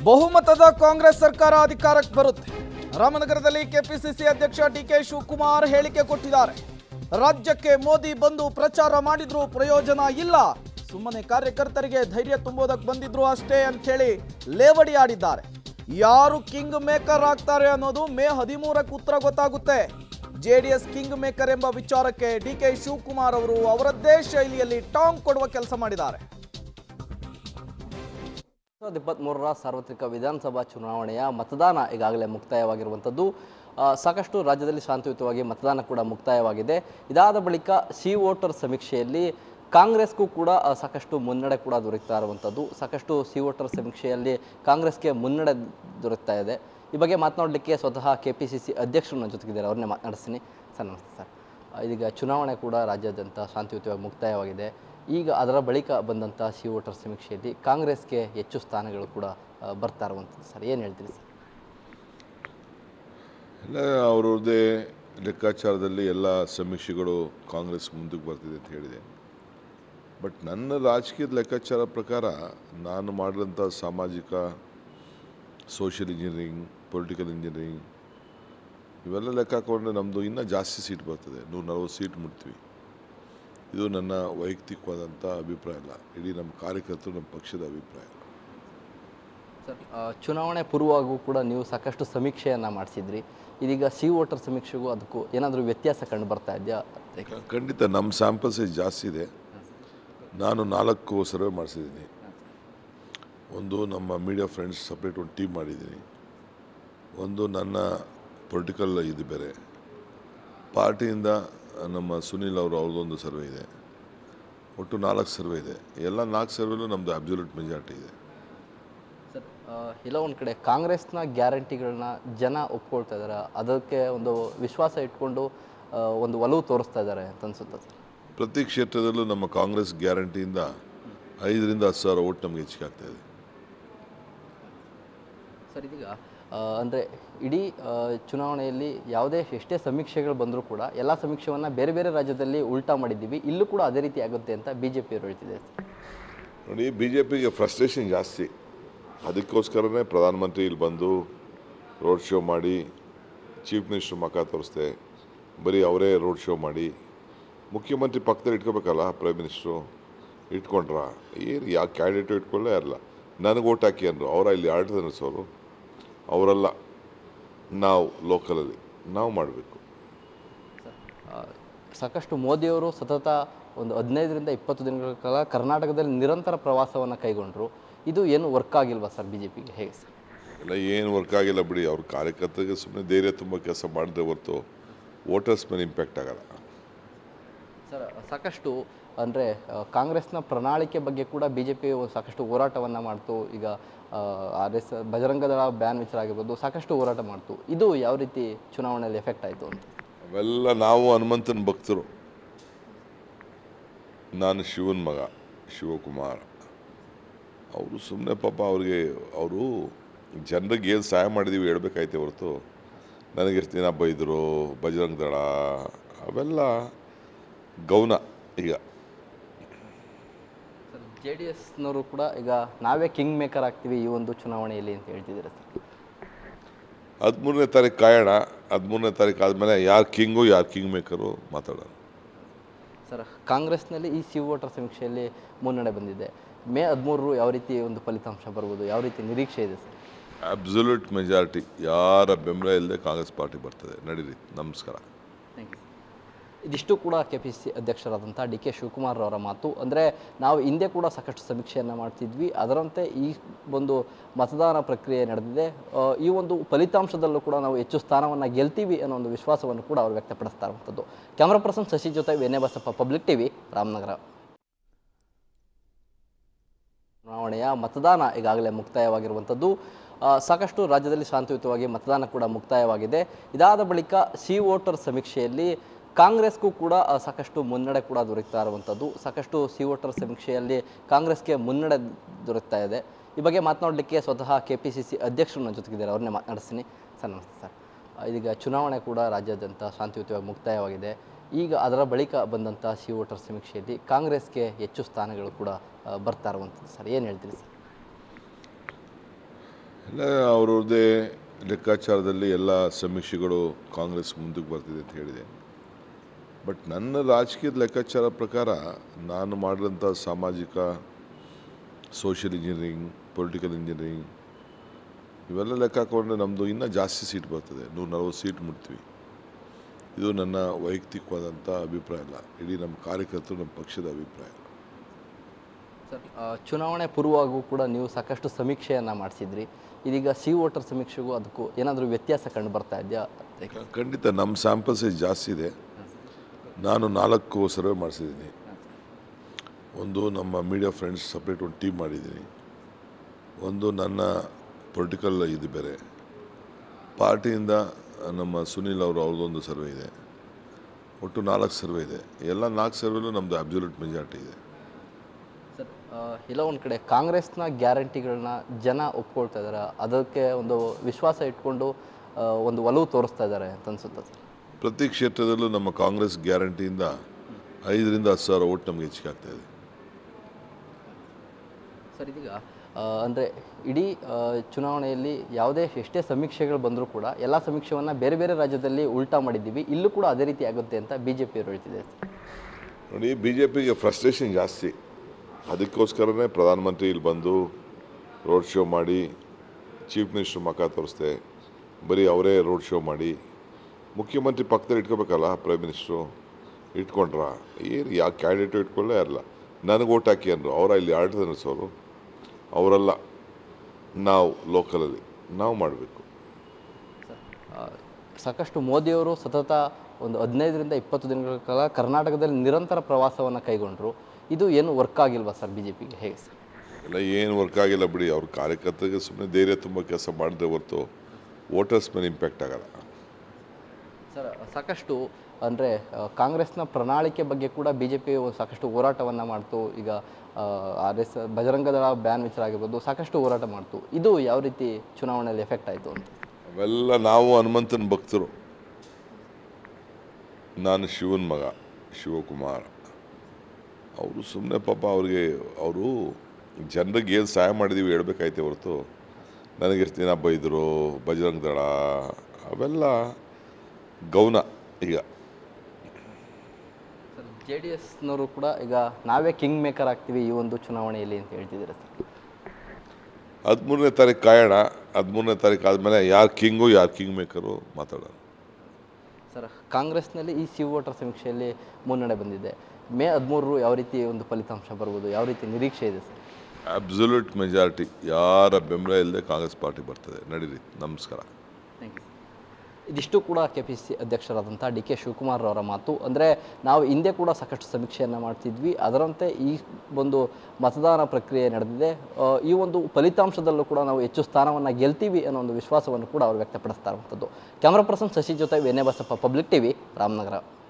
ಬಹುಮತದ ಕಾಂಗ್ರೆಸ್ ಸರ್ಕಾರ ಅಧಿಕಾರಕ್ಕೆ ಬರುತ್ತೆ ರಾಮನಗರದಲ್ಲಿ ಕೆಪಿಸಿಸಿ ಅಧ್ಯಕ್ಷ ಡಿಕೆ ಶಿವಕುಮಾರ್ ಹೇಳಿಕೆ ಕೊಟ್ಟಿದ್ದಾರೆ ರಾಜ್ಯಕ್ಕೆ ಮೋದಿ ಬಂದು ಪ್ರಚಾರ ಮಾಡಿದ್ರು ಪ್ರಯೋಜನ ಇಲ್ಲ ಸುಮ್ಮನೆ ಕಾರ್ಯಕರ್ತರಿಗೆ ಧೈರ್ಯ ತುಂಬೋದಕ್ಕೆ ಬಂದಿದ್ರು ಅಷ್ಟೇ ಅಂಥೇಳಿ ಲೇವಡಿ ಆಡಿದ್ದಾರೆ ಯಾರು ಕಿಂಗ್ ಮೇಕರ್ ಆಗ್ತಾರೆ ಅನ್ನೋದು ಮೇ ಹದಿಮೂರಕ್ಕೆ ಉತ್ತರ ಗೊತ್ತಾಗುತ್ತೆ ಜೆಡಿಎಸ್ ಕಿಂಗ್ ಮೇಕರ್ ಎಂಬ ವಿಚಾರಕ್ಕೆ ಡಿಕೆ ಶಿವಕುಮಾರ್ ಅವರು ಅವರದ್ದೇ ಶೈಲಿಯಲ್ಲಿ ಟಾಂಗ್ ಕೊಡುವ ಕೆಲಸ ಮಾಡಿದ್ದಾರೆ ಸಾವಿರದ ಇಪ್ಪತ್ತ್ಮೂರರ ಸಾರ್ವತ್ರಿಕ ವಿಧಾನಸಭಾ ಚುನಾವಣೆಯ ಮತದಾನ ಈಗಾಗಲೇ ಮುಕ್ತಾಯವಾಗಿರುವಂಥದ್ದು ಆ, ಸಾಕಷ್ಟು ರಾಜ್ಯದಲ್ಲಿ ಶಾಂತಿಯುತವಾಗಿ ಮತದಾನ ಕೂಡ ಮುಕ್ತಾಯವಾಗಿದೆ ಇದಾದ ಬಳಿಕ ಸಿ ವೋಟರ್ ಸಮೀಕ್ಷೆಯಲ್ಲಿ ಕಾಂಗ್ರೆಸ್ಗೂ ಕೂಡ ಆ, ಸಾಕಷ್ಟು ಮುನ್ನಡೆ ಕೂಡ ದೊರೆತಾ ಇರುವಂಥದ್ದು ಸಾಕಷ್ಟು ಸಿ ವೋಟರ್ ಸಮೀಕ್ಷೆಯಲ್ಲಿ ಕಾಂಗ್ರೆಸ್ಗೆ ಮುನ್ನಡೆ ದೊರೆತಾ ಇದೆ ಈ ಬಗ್ಗೆ ಮಾತನಾಡಲಿಕ್ಕೆ ಸ್ವತಃ ಕೆ ಪಿ ಸಿ ಸಿ ಅಧ್ಯಕ್ಷರು ನನ್ನ ಜೊತೆಗಿದ್ದಾರೆ ಅವ್ರನ್ನೇ ಮಾತನಾಡಿಸ್ತೀನಿ ಸರ್ ನಮಸ್ತೆ ಸರ್ ಆ, ಇದೀಗ ಚುನಾವಣೆ ಕೂಡ ರಾಜ್ಯಾದ್ಯಂತ ಶಾಂತಿಯುತವಾಗಿ ಮುಕ್ತಾಯವಾಗಿದೆ ಈಗ ಅದರ ಬಳಿಕ ಬಂದಂಥ ಸಿ ವೋಟರ್ ಸಮೀಕ್ಷೆಯಲ್ಲಿ ಕಾಂಗ್ರೆಸ್ಗೆ ಹೆಚ್ಚು ಸ್ಥಾನಗಳು ಕೂಡ ಆ, ಬರ್ತಾ ಇರುವಂಥದ್ದು ಸರ್ ಏನು ಹೇಳ್ತೀರಿ ಸರ್ ಎಲ್ಲ ಅವ್ರದ್ದೇ ಲೆಕ್ಕಾಚಾರದಲ್ಲಿ ಎಲ್ಲ ಸಮೀಕ್ಷೆಗಳು ಕಾಂಗ್ರೆಸ್ ಮುಂದಕ್ಕೆ ಬರ್ತಿದೆ ಅಂತ ಹೇಳಿದೆ ಬಟ್ ನನ್ನ ರಾಜಕೀಯದ ಲೆಕ್ಕಾಚಾರ ಪ್ರಕಾರ ನಾನು ಮಾಡಿದಂಥ ಸಾಮಾಜಿಕ ಸೋಷಿಯಲ್ ಇಂಜಿನಿಯರಿಂಗ್ ಪೊಲಿಟಿಕಲ್ ಇಂಜಿನಿಯರಿಂಗ್ ಇವೆಲ್ಲ ಲೆಕ್ಕ ಹಾಕೊಂಡ್ರೆ ನಮ್ಮದು ಇನ್ನೂ ಜಾಸ್ತಿ ಸೀಟ್ ಬರ್ತದೆ ನೂರ ನಲ್ವತ್ತು ಸೀಟ್ ಮುಟ್ತೀವಿ ಇದು ನನ್ನ ವೈಯಕ್ತಿಕವಾದಂಥ ಅಭಿಪ್ರಾಯ ಅಲ್ಲ ಇಡೀ ನಮ್ಮ ಕಾರ್ಯಕರ್ತರು ನಮ್ಮ ಪಕ್ಷದ ಅಭಿಪ್ರಾಯ ಸರ್ ಆ, ಚುನಾವಣೆ ಪೂರ್ವವಾಗೂ ಕೂಡ ನೀವು ಸಾಕಷ್ಟು ಸಮೀಕ್ಷೆಯನ್ನು ಮಾಡಿಸಿದ್ರಿ ಇದೀಗ ಸಿ ವೋಟರ್ ಸಮೀಕ್ಷೆಗೂ ಅದಕ್ಕೂ ಏನಾದರೂ ವ್ಯತ್ಯಾಸ ಕಂಡು ಬರ್ತಾ ಇದೆಯಾ ಕ- ಖಂಡಿತ ನಮ್ಮ ಸ್ಯಾಂಪಲ್ ಸೈಜ್ ಜಾಸ್ತಿ ಇದೆ ನಾನು ನಾಲ್ಕು ಸರ್ವೆ ಮಾಡಿಸಿದ್ದೀನಿ ಒಂದು ನಮ್ಮ ಮೀಡಿಯಾ ಫ್ರೆಂಡ್ಸ್ ಸಪ್ರೇಟ್ ಒಂದು ಟೀಮ್ ಮಾಡಿದ್ದೀನಿ ಒಂದು ನನ್ನ ಪೊಲಿಟಿಕಲ್ ಇದು ಬೇರೆ ಪಾರ್ಟಿಯಿಂದ ನಮ್ಮ ಸುನಿಲ್ ಅವರು ಅವ್ರದ್ದೊಂದು ಸರ್ವೆ ಇದೆ ಒಟ್ಟು ನಾಲ್ಕು ಸರ್ವೆ ಇದೆ ಎಲ್ಲ ನಾಲ್ಕು ಸರ್ವೆಲೂ ನಮ್ಮದು ಅಬ್ಸಲ್ಯೂಟ್ ಮೆಜಾರಿಟಿ ಇದೆ ಸರ್ ಆ, ಎಲ್ಲ ಒಂದು ಕಡೆ ಕಾಂಗ್ರೆಸ್ನ ಗ್ಯಾರಂಟಿಗಳನ್ನ ಜನ ಒಪ್ಕೊಳ್ತಾ ಇದ್ದಾರೆ ಅದಕ್ಕೆ ಒಂದು ವಿಶ್ವಾಸ ಇಟ್ಕೊಂಡು ಆ, ಒಂದು ಒಲವು ತೋರಿಸ್ತಾ ಇದ್ದಾರೆ ಅಂತ ಅನ್ಸುತ್ತೆ ಸರ್ ಪ್ರತಿ ಕ್ಷೇತ್ರದಲ್ಲೂ ನಮ್ಮ ಕಾಂಗ್ರೆಸ್ ಗ್ಯಾರಂಟಿಯಿಂದ ಐದರಿಂದ ಹತ್ತು ಸಾವಿರ ಓಟ್ ನಮಗೆ ಹೆಚ್ಚಿಗೆ ಆಗ್ತಾ ಇದೆ ಸರ್ ಇದೀಗ ಅಂದರೆ ಇಡೀ ಆ, ಚುನಾವಣೆಯಲ್ಲಿ ಯಾವುದೇ ಎಷ್ಟೇ ಸಮೀಕ್ಷೆಗಳು ಬಂದರೂ ಕೂಡ ಎಲ್ಲ ಸಮೀಕ್ಷೆಯನ್ನು ಬೇರೆ ಬೇರೆ ರಾಜ್ಯದಲ್ಲಿ ಉಲ್ಟಾ ಮಾಡಿದ್ದೀವಿ ಇಲ್ಲೂ ಕೂಡ ಅದೇ ರೀತಿ ಆಗುತ್ತೆ ಅಂತ ಬಿ ಜೆ ಪಿಯವರು ಹೇಳ್ತಿದೆ ನೋಡಿ ಬಿ ಜೆ ಪಿಗೆ ಫ್ರಸ್ಟ್ರೇಷನ್ ಜಾಸ್ತಿ ಅದಕ್ಕೋಸ್ಕರನೇ ಪ್ರಧಾನಮಂತ್ರಿ ಇಲ್ಲಿ ಬಂದು ರೋಡ್ ಶೋ ಮಾಡಿ ಚೀಫ್ ಮಿನಿಸ್ಟ್ರ್ ಮಕ ತೋರಿಸ್ದೆ ಬರೀ ಅವರೇ ರೋಡ್ ಶೋ ಮಾಡಿ ಮುಖ್ಯಮಂತ್ರಿ ಪಕ್ಕದಲ್ಲಿ ಇಟ್ಕೋಬೇಕಲ್ಲ ಪ್ರೈಮ್ ಮಿನಿಸ್ಟ್ರು ಇಟ್ಕೊಂಡ್ರ ಏನು ಯಾವ ಕ್ಯಾಂಡಿಡೇಟು ಇಟ್ಕೊಳ್ಳೇ ಇರಲ್ಲ ನನಗೆ ಓಟ್ ಹಾಕಿ ಅಂದರು ಅವರ ಇಲ್ಲಿ ಆಡಳಿತ ನಡೆಸೋರು ಅವರಲ್ಲ ನಾವು ಲೋಕಲಲ್ಲಿ ನಾವು ಮಾಡಬೇಕು ಆ, ಸಾಕಷ್ಟು ಮೋದಿಯವರು ಸತತ ಒಂದು ಹದಿನೈದರಿಂದ ಇಪ್ಪತ್ತು ದಿನಗಳ ಕಾಲ ಕರ್ನಾಟಕದಲ್ಲಿ ನಿರಂತರ ಪ್ರವಾಸವನ್ನು ಕೈಗೊಂಡರು ಇದು ಏನು ವರ್ಕ್ ಆಗಿಲ್ವಾ ಸರ್ ಬಿ ಜೆ ಪಿಗೆ ಹೇಗೆ ಸರ್ ಎಲ್ಲ ಏನು ವರ್ಕ್ ಆಗಿಲ್ಲ ಬಿಡಿ ಅವ್ರ ಕಾರ್ಯಕರ್ತರಿಗೆ ಸುಮ್ಮನೆ ಧೈರ್ಯ ತುಂಬ ಕೆಲಸ ಮಾಡಿದ್ರೆ ಹೊರತು ವೋಟರ್ಸ್ ಮೇಲೆ ಇಂಪ್ಯಾಕ್ಟ್ ಆಗಲ್ಲ ಸರ್ ಸಾಕಷ್ಟು ಅಂದರೆ ಕಾಂಗ್ರೆಸ್ನ ಪ್ರಣಾಳಿಕೆ ಬಗ್ಗೆ ಕೂಡ ಬಿ ಜೆ ಪಿ ಸಾಕಷ್ಟು ಹೋರಾಟವನ್ನು ಮಾಡ್ತು ಈಗ ಆರ್ ಎಸ್ ಬಜರಂಗ ದಳ ಬ್ಯಾನ್ ವಿಚಾರ ಆಗಿರ್ಬೋದು ಸಾಕಷ್ಟು ಹೋರಾಟ ಮಾಡ್ತು ಇದು ಯಾವ ರೀತಿ ಚುನಾವಣೆಯಲ್ಲಿ ಎಫೆಕ್ಟ್ ಆಯಿತು ಅಂತ ಅವೆಲ್ಲ ನಾವು ಹನುಮಂತನ ಭಕ್ತರು ನಾನು ಶಿವನ ಮಗ ಶಿವಕುಮಾರ ಅವರು ಸುಮ್ಮನೆ ಪಾಪ ಅವ್ರಿಗೆ ಅವರು ಜನರಿಗೆ ಏನು ಸಹಾಯ ಮಾಡಿದ್ದೀವಿ ಹೇಳ್ಬೇಕಾಯ್ತೆ ಹೊರತು ನನಗೆ ಎಷ್ಟು ದಿನ ಬೈದರು ಬಜರಂಗ ದಳ ಅವೆಲ್ಲ ಗೌನ ಈಗ ಸರ್ ಜೆ ಡಿ ಎಸ್ನವರು ಕೂಡ ಈಗ ನಾವೇ ಕಿಂಗ್ ಮೇಕರ್ ಆಗ್ತೀವಿ ಈ ಒಂದು ಚುನಾವಣೆಯಲ್ಲಿ ಅಂತ ಹೇಳ್ತಿದ್ದಾರೆ ಸರ್ ಹದಿಮೂರನೇ ತಾರೀಕು ಕಾಯೋಣ ಹದಿಮೂರನೇ ತಾರೀಕು ಆದಮೇಲೆ ಯಾರು ಕಿಂಗು ಯಾರು ಕಿಂಗ್ ಮೇಕರು ಮಾತಾಡೋಣ ಸರ್ ಕಾಂಗ್ರೆಸ್ನಲ್ಲಿ ಈ ಸಿ ವೋಟರ್ ಸಮೀಕ್ಷೆಯಲ್ಲಿ ಮುನ್ನಡೆ ಬಂದಿದೆ ಮೇ ಹದಿಮೂರರು ಯಾವ ರೀತಿ ಒಂದು ಫಲಿತಾಂಶ ಬರ್ಬೋದು ಯಾವ ರೀತಿ ನಿರೀಕ್ಷೆ ಇದೆ ಸರ್ ಅಬ್ಸಲ್ಯೂಟ್ ಮೆಜಾರಿಟಿ ಯಾರ ಬೆಂಬಲ ಇಲ್ಲದೆ ಕಾಂಗ್ರೆಸ್ ಪಾರ್ಟಿ ಬರ್ತದೆ ನಡೀರಿ ನಮಸ್ಕಾರ ಥ್ಯಾಂಕ್ ಯು ಇದಿಷ್ಟು ಕೂಡ ಕೆ ಪಿ ಸಿ ಸಿ ಅಧ್ಯಕ್ಷರಾದಂಥ ಡಿ ಕೆ ಶಿವಕುಮಾರ್ ಅವರ ಮಾತು ಅಂದರೆ ನಾವು ಹಿಂದೆ ಕೂಡ ಸಾಕಷ್ಟು ಸಮೀಕ್ಷೆಯನ್ನು ಮಾಡ್ತಿದ್ವಿ ಅದರಂತೆ ಈ ಒಂದು ಮತದಾನ ಪ್ರಕ್ರಿಯೆ ನಡೆದಿದೆ ಆ, ಈ ಒಂದು ಫಲಿತಾಂಶದಲ್ಲೂ ಕೂಡ ನಾವು ಹೆಚ್ಚು ಸ್ಥಾನವನ್ನು ಗೆಲ್ತೀವಿ ಅನ್ನೋ ಒಂದು ವಿಶ್ವಾಸವನ್ನು ಕೂಡ ಅವರು ವ್ಯಕ್ತಪಡಿಸ್ತಾ ಇರುವಂಥದ್ದು ಕ್ಯಾಮ್ರಾ ಪರ್ಸನ್ ಶಶಿ ಜೊತೆ ವೆನೆ ಬಸಪ್ಪ ಪಬ್ಲಿಕ್ ಟಿವಿ ರಾಮನಗರ ಚುನಾವಣೆಯ ಮತದಾನ ಈಗಾಗಲೇ ಮುಕ್ತಾಯವಾಗಿರುವಂಥದ್ದು ಆ, ಸಾಕಷ್ಟು ರಾಜ್ಯದಲ್ಲಿ ಶಾಂತಿಯುತವಾಗಿ ಮತದಾನ ಕೂಡ ಮುಕ್ತಾಯವಾಗಿದೆ ಇದಾದ ಬಳಿಕ ಸಿ ವೋಟರ್ ಸಮೀಕ್ಷೆಯಲ್ಲಿ ಕಾಂಗ್ರೆಸ್ಗೂ ಕೂಡ ಆ, ಸಾಕಷ್ಟು ಮುನ್ನಡೆ ಕೂಡ ದೊರೆತಾ ಇರುವಂಥದ್ದು ಸಾಕಷ್ಟು ಸಿ ವೋಟರ್ ಸಮೀಕ್ಷೆಯಲ್ಲಿ ಕಾಂಗ್ರೆಸ್ಗೆ ಮುನ್ನಡೆ ದೊರೆತಾ ಇದೆ ಈ ಬಗ್ಗೆ ಮಾತನಾಡಲಿಕ್ಕೆ ಸ್ವತಃ ಕೆ ಪಿ ಸಿ ಸಿ ಅಧ್ಯಕ್ಷರು ನನ್ನ ಜೊತೆಗಿದ್ದಾರೆ ಅವ್ರನ್ನೇ ಮಾತನಾಡಿಸ್ತೀನಿ ಸರ್ ನಮಸ್ತೆ ಸರ್ ಆ, ಇದೀಗ ಚುನಾವಣೆ ಕೂಡ ರಾಜ್ಯಾದ್ಯಂತ ಶಾಂತಿಯುತವಾಗಿ ಮುಕ್ತಾಯವಾಗಿದೆ ಈಗ ಅದರ ಬಳಿಕ ಬಂದಂಥ ಸಿ ವೋಟರ್ ಸಮೀಕ್ಷೆಯಲ್ಲಿ ಕಾಂಗ್ರೆಸ್ಗೆ ಹೆಚ್ಚು ಸ್ಥಾನಗಳು ಕೂಡ ಆ, ಬರ್ತಾ ಇರುವಂಥದ್ದು ಸರ್ ಏನು ಹೇಳ್ತೀರಿ ಸರ್ ಎಲ್ಲ ಅವ್ರವ್ರದ್ದೇ ಲೆಕ್ಕಾಚಾರದಲ್ಲಿ ಎಲ್ಲ ಸಮೀಕ್ಷೆಗಳು ಕಾಂಗ್ರೆಸ್ ಮುಂದಕ್ಕೆ ಬರ್ತಿದೆ ಅಂತ ಹೇಳಿದೆ ಬಟ್ ನನ್ನ ರಾಜಕೀಯದ ಲೆಕ್ಕಾಚಾರ ಪ್ರಕಾರ ನಾನು ಮಾಡಿದಂಥ ಸಾಮಾಜಿಕ ಸೋಷಿಯಲ್ ಇಂಜಿನಿಯರಿಂಗ್ ಪೊಲಿಟಿಕಲ್ ಇಂಜಿನಿಯರಿಂಗ್ ಇವೆಲ್ಲ ಲೆಕ್ಕ ಹಾಕೊಂಡ್ರೆ ನಮ್ಮದು ಇನ್ನೂ ಜಾಸ್ತಿ ಸೀಟ್ ಬರ್ತದೆ ನೂರ ನಲ್ವತ್ತು ಸೀಟ್ ಮುಟ್ತೀವಿ ಇದು ನನ್ನ ವೈಯಕ್ತಿಕವಾದಂಥ ಅಭಿಪ್ರಾಯ ಅಲ್ಲ ಇಡೀ ನಮ್ಮ ಕಾರ್ಯಕರ್ತರು ನಮ್ಮ ಪಕ್ಷದ ಅಭಿಪ್ರಾಯ ಸರ್ ಆ, ಚುನಾವಣೆ ಪೂರ್ವವಾಗೂ ಕೂಡ ನೀವು ಸಾಕಷ್ಟು ಸಮೀಕ್ಷೆಯನ್ನು ಮಾಡಿಸಿದ್ರಿ ಇದೀಗ ಸಿ ವೋಟರ್ ಸಮೀಕ್ಷೆಗೂ ಅದಕ್ಕೂ ಏನಾದರೂ ವ್ಯತ್ಯಾಸ ಕಂಡು ಬರ್ತಾ ಇದೆಯಾ ಕ- ಖಂಡಿತ ನಮ್ಮ ಸ್ಯಾಂಪಲ್ ಸೈಜ್ ಜಾಸ್ತಿ ಇದೆ ನಾನು ನಾಲ್ಕು ಸರ್ವೆ ಮಾಡಿಸಿದ್ದೀನಿ ಒಂದು ನಮ್ಮ ಮೀಡಿಯಾ ಫ್ರೆಂಡ್ಸ್ ಸಪ್ರೇಟ್ ಒಂದು ಟೀಮ್ ಮಾಡಿದ್ದೀನಿ ಒಂದು ನನ್ನ ಪೊಲಿಟಿಕಲ್ ಇದು ಬೇರೆ ಪಾರ್ಟಿಯಿಂದ ನಮ್ಮ ಸುನೀಲ್ ಅವರು ಅವ್ರದ್ದೊಂದು ಸರ್ವೆ ಇದೆ ಒಟ್ಟು ನಾಲ್ಕು ಸರ್ವೆ ಇದೆ ಎಲ್ಲ ನಾಲ್ಕು ಸರ್ವೆಲೂ ನಮ್ಮದು ಅಬ್ಸಲ್ಯೂಟ್ ಮೆಜಾರಿಟಿ ಇದೆ ಸರ್ ಆ, ಎಲ್ಲ ಒಂದು ಕಡೆ ಕಾಂಗ್ರೆಸ್ನ ಗ್ಯಾರಂಟಿಗಳನ್ನ ಜನ ಒಪ್ಕೊಳ್ತಾ ಇದ್ದಾರೆ ಅದಕ್ಕೆ ಒಂದು ವಿಶ್ವಾಸ ಇಟ್ಕೊಂಡು ಆ, ಒಂದು ಒಲವು ತೋರಿಸ್ತಾ ಇದ್ದಾರೆ ಅಂತ ಅನ್ಸುತ್ತೆ ಸರ್ ಪ್ರತಿ ಕ್ಷೇತ್ರದಲ್ಲೂ ನಮ್ಮ ಕಾಂಗ್ರೆಸ್ ಗ್ಯಾರಂಟಿಯಿಂದ ಐದರಿಂದ ಹತ್ತು ಸಾವಿರ ಓಟ್ ನಮಗೆ ಹೆಚ್ಚಿಗೆ ಆಗ್ತಾ ಇದೆ ಸರ್ ಇದೀಗ ಅಂದರೆ ಇಡೀ ಆ, ಚುನಾವಣೆಯಲ್ಲಿ ಯಾವುದೇ ಎಷ್ಟೇ ಸಮೀಕ್ಷೆಗಳು ಬಂದರೂ ಕೂಡ ಎಲ್ಲ ಸಮೀಕ್ಷೆಯನ್ನು ಬೇರೆ ಬೇರೆ ರಾಜ್ಯದಲ್ಲಿ ಉಲ್ಟಾ ಮಾಡಿದ್ದೀವಿ ಇಲ್ಲೂ ಕೂಡ ಅದೇ ರೀತಿ ಆಗುತ್ತೆ ಅಂತ ಬಿ ಜೆ ಪಿಯವರು ಹೇಳ್ತಿದೆ ನೋಡಿ ಬಿ ಜೆ ಪಿಗೆ ಫ್ರಸ್ಟ್ರೇಷನ್ ಜಾಸ್ತಿ ಅದಕ್ಕೋಸ್ಕರನೇ ಪ್ರಧಾನಮಂತ್ರಿ ಇಲ್ಲಿ ಬಂದು ರೋಡ್ ಶೋ ಮಾಡಿ ಚೀಫ್ ಮಿನಿಸ್ಟರ್ ಮಕ ತೋರಿಸ್ದೆ ಬರೀ ಅವರೇ ರೋಡ್ ಶೋ ಮಾಡಿ ಮುಖ್ಯಮಂತ್ರಿ ಪಕ್ಕದಲ್ಲಿ ಇಟ್ಕೋಬೇಕಲ್ಲ ಪ್ರೈಮ್ ಮಿನಿಸ್ಟ್ರು ಇಟ್ಕೊಂಡ್ರ ಏನು ಯಾವ ಕ್ಯಾಂಡಿಡೇಟು ಇಟ್ಕೊಳ್ಳೇ ಇರಲ್ಲ ನನಗೆ ಓಟ್ ಹಾಕಿ ಅಂದರು ಅವರ ಇಲ್ಲಿ ಆಡಳಿತ ನಡೆಸೋರು ಅವರಲ್ಲ ನಾವು ಲೋಕಲಲ್ಲಿ ನಾವು ಮಾಡಬೇಕು ಆ, ಸಾಕಷ್ಟು ಮೋದಿಯವರು ಸತತ ಒಂದು ಹದಿನೈದರಿಂದ ಇಪ್ಪತ್ತು ದಿನಗಳ ಕಾಲ ಕರ್ನಾಟಕದಲ್ಲಿ ನಿರಂತರ ಪ್ರವಾಸವನ್ನು ಕೈಗೊಂಡರು ಇದು ಏನು ವರ್ಕ್ ಆಗಿಲ್ವಾ ಸರ್ ಬಿ ಜೆ ಪಿಗೆ ಹೇಗೆ ಸರ್ ಎಲ್ಲ ಏನು ವರ್ಕ್ ಆಗಿಲ್ಲ ಬಿಡಿ ಅವ್ರ ಕಾರ್ಯಕರ್ತರಿಗೆ ಸುಮ್ಮನೆ ಧೈರ್ಯ ತುಂಬ ಕೆಲಸ ಮಾಡಿದ್ರೆ ಹೊರತು ವೋಟರ್ಸ್ ಮೇಲೆ ಇಂಪ್ಯಾಕ್ಟ್ ಆಗಲ್ಲ ಸರ್ ಸಾಕಷ್ಟು ಅಂದರೆ ಕಾಂಗ್ರೆಸ್ನ ಪ್ರಣಾಳಿಕೆ ಬಗ್ಗೆ ಕೂಡ ಬಿ ಜೆ ಪಿ ಸಾಕಷ್ಟು ಹೋರಾಟವನ್ನು ಮಾಡ್ತು ಈಗ ಆರ್ ಎಸ್ ಬಜರಂಗದಳ ಬ್ಯಾನ್ ವಿಚಾರ ಆಗಿರ್ಬೋದು ಸಾಕಷ್ಟು ಹೋರಾಟ ಮಾಡ್ತು ಇದು ಯಾವ ರೀತಿ ಚುನಾವಣೆಯಲ್ಲಿ ಎಫೆಕ್ಟ್ ಆಯಿತು ಅಂತ ಅವೆಲ್ಲ ನಾವು ಹನುಮಂತನ ಭಕ್ತರು ನಾನು ಶಿವನ ಮಗ ಶಿವಕುಮಾರ್ ಅವರು ಸುಮ್ಮನೆ ಪಾಪ ಅವ್ರಿಗೆ ಅವರು ಜನರಿಗೆ ಏನು ಸಹಾಯ ಮಾಡಿದ್ದೀವಿ ಹೇಳ್ಬೇಕಾಯ್ತೆ ಹೊರತು ನನಗೆ ಎಷ್ಟು ದಿನ ಬೈದರು ಬಜರಂಗ ದಳ ಅವೆಲ್ಲ ಗೌನ ಈಗ ಸರ್ ಜೆ ಡಿ ಎಸ್ನವರು ಕೂಡ ಈಗ ನಾವೇ ಕಿಂಗ್ ಮೇಕರ್ ಆಗ್ತೀವಿ ಈ ಒಂದು ಚುನಾವಣೆಯಲ್ಲಿ ಅಂತ ಹೇಳ್ತಿದ್ದಾರೆ ಸರ್ ಹದಿಮೂರನೇ ತಾರೀಕು ಕಾಯೋಣ ಹದಿಮೂರನೇ ತಾರೀಕು ಆದಮೇಲೆ ಯಾರು ಕಿಂಗು ಯಾರು ಕಿಂಗ್ ಮೇಕರು ಮಾತಾಡೋಣ ಸರ್ ಕಾಂಗ್ರೆಸ್ನಲ್ಲಿ ಈ ಸಿ ವೋಟರ್ ಸಮೀಕ್ಷೆಯಲ್ಲಿ ಮುನ್ನಡೆ ಬಂದಿದೆ ಮೇ ಹದಿಮೂರರು ಯಾವ ರೀತಿ ಒಂದು ಫಲಿತಾಂಶ ಬರ್ಬೋದು ಯಾವ ರೀತಿ ನಿರೀಕ್ಷೆ ಇದೆ ಸರ್ ಅಬ್ಸಲ್ಯೂಟ್ ಮೆಜಾರಿಟಿ ಯಾರ ಬೆಂಬಲ ಇಲ್ಲದೆ ಕಾಂಗ್ರೆಸ್ ಪಾರ್ಟಿ ಬರ್ತದೆ ನಡೀರಿ ನಮಸ್ಕಾರ ಥ್ಯಾಂಕ್ ಯು ಇದಿಷ್ಟು ಕೂಡ ಕೆ ಪಿ ಸಿ ಅಧ್ಯಕ್ಷರಾದಂಥ ಡಿ ಕೆ ಶಿವಕುಮಾರ್ ಅವರ ಮಾತು ಅಂದರೆ ನಾವು ಹಿಂದೆ ಕೂಡ ಸಾಕಷ್ಟು ಸಮೀಕ್ಷೆಯನ್ನು ಮಾಡ್ತಿದ್ವಿ ಅದರಂತೆ ಈ ಒಂದು ಮತದಾನ ಪ್ರಕ್ರಿಯೆ ನಡೆದಿದೆ ಆ, ಈ ಒಂದು ಫಲಿತಾಂಶದಲ್ಲೂ ಕೂಡ ನಾವು ಹೆಚ್ಚು ಸ್ಥಾನವನ್ನು ಗೆಲ್ತೀವಿ ಅನ್ನೋ ಒಂದು ವಿಶ್ವಾಸವನ್ನು ಕೂಡ ಅವರು ವ್ಯಕ್ತಪಡಿಸ್ತಾ ಇರುವಂಥದ್ದು ಕ್ಯಾಮ್ರಾ ಪರ್ಸನ್ ಶಶಿ ಜೊತೆ ವೇನೆ ಬಸಪ್ಪ ಪಬ್ಲಿಕ್ ಟಿವಿ ರಾಮನಗರ